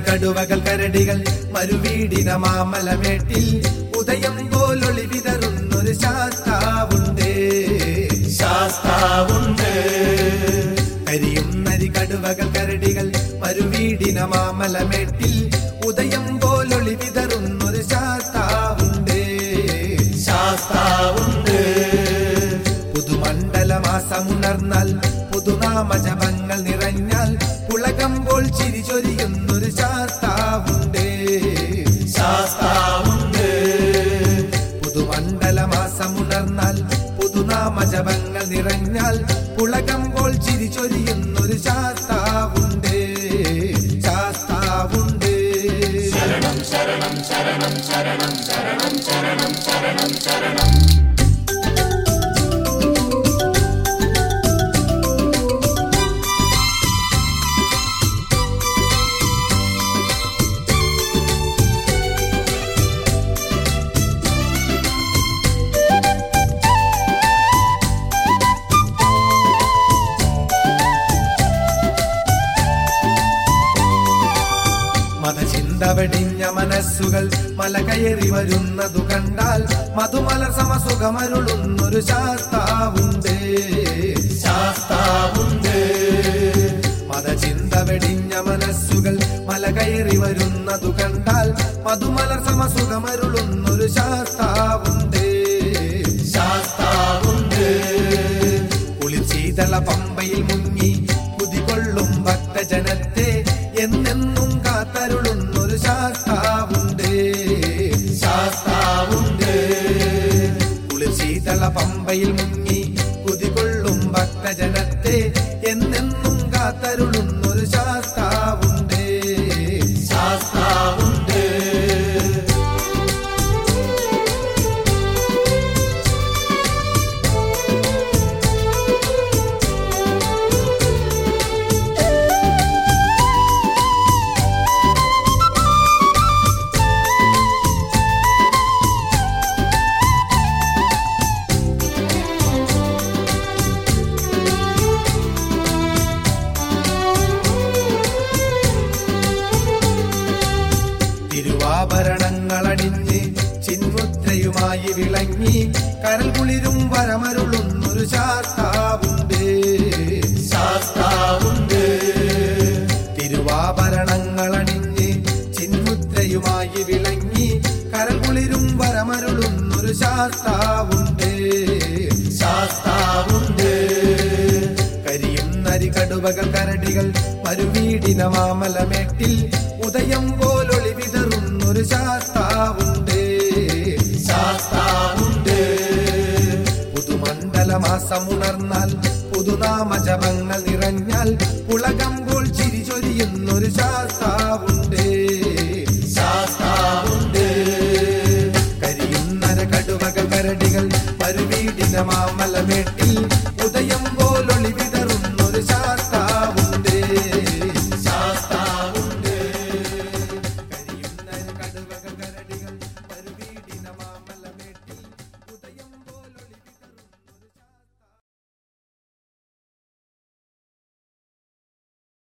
കടുവകൾ കരടികൾ മരുവീടിന മാമലമേട്ടിൽ ഉദയം പോലൊളി വിതറുന്നൊരു ശാസ്താവുണ്ട് ശാസ്താവുണ്ട് കരിയും നരി കടുവകൾ കരടികൾ മരുവീടിന മാമലമേട്ടിൽ ഉദയം പോലൊളി വിതറുന്നൊരു ശാസ്താവുണ്ട് ശാസ്താവുണ്ട് പുതുമണ്ഡലമാസമുണർന്നാൽ പുതുനാമ ജപങ്ങൾ നിറഞ്ഞാൽ പുളകമ്പോൾ ചിരി ചൊരിയുന്നൊരു ശാസ്താവുണ്ട് ശാസ്താവുണ്ട് പുതുമണ്ഡലമാസമുണർന്നാൽ പുതുനാമ ജപങ്ങൾ നിറഞ്ഞാൽ പുളകമ്പോൾ ചിരി ചൊരിയുന്നൊരു ശാസ്താവുണ്ട് ശാസ്താവുണ്ട് മതചിന്ത വെടിഞ്ഞ മനസ്സുകൾ മല കയറി വരുന്നതു കണ്ടാൽ മധുമലർ സമസുഖമരുളുന്നൊരു ശാസ്താവുണ്ട് ശാസ്താവുണ്ട് മതചിന്ത വെടിഞ്ഞ മനസ്സുകൾ മല കയറി വരുന്നതു കണ്ടാൽ മധുമലർ സമസുഖമരുളുന്നൊരു ശാസ്താവുണ്ട് ശാസ്താവുണ്ട് കുളിർശീതള പമ്പയിൽ മുങ്ങി കുതികൊള്ളും ഭക്തജനത്തെ എന്നെന്നും കാത്തരുളുന്നൊരു ശാസ്താവുണ്ട് ശാസ്താവുണ്ട് കുളിർശീതള പമ്പയിൽ മുങ്ങി കുതികൊള്ളും ഭക്തജനത്തെ എന്നെന്നും കാത്തരുളുന്നൊരു ശാസ്താവുണ്ട് ശാസ്താവുണ്ട് തിരുവാഭരണങ്ങളണിഞ്ഞ് ചിന്മുദ്രയുമായി വിളങ്ങി കരൽ കുളിരും വരമരുളുന്നൊരു ശാസ്താവുണ്ട് ശാസ്താവുണ്ട് തിരുവാഭരണങ്ങളണിഞ്ഞ് ചിന്മുദ്രയുമായി വിളങ്ങി കരൽ കുളിരും വരമരുളുന്നൊരു ശാസ്താവുണ്ട് ശാസ്താവുണ്ട് കരിയും നരി കടുവകൾ കരടികൾ മരുവീടിന മാമലമേട്ടിൽ ഉദയം പോലൊളി വിതറുന്നൊരു ശാസ്താവുണ്ട് ശാസ്താവുണ്ട് പുതുമണ്ഡലമാസമുണർന്നാൽ പുതുനാമ ജപങ്ങൾ നിറഞ്ഞാൽ പുളകമ്പോൾ ചിരി ചൊരിയുന്നൊരു ശാസ്താവുണ്ട് ശാസ്താവുണ്ട് കരിയുന്നര കടുവകൾ കരടികൾ മരുവീടിന മാമലമേട്ടിൽ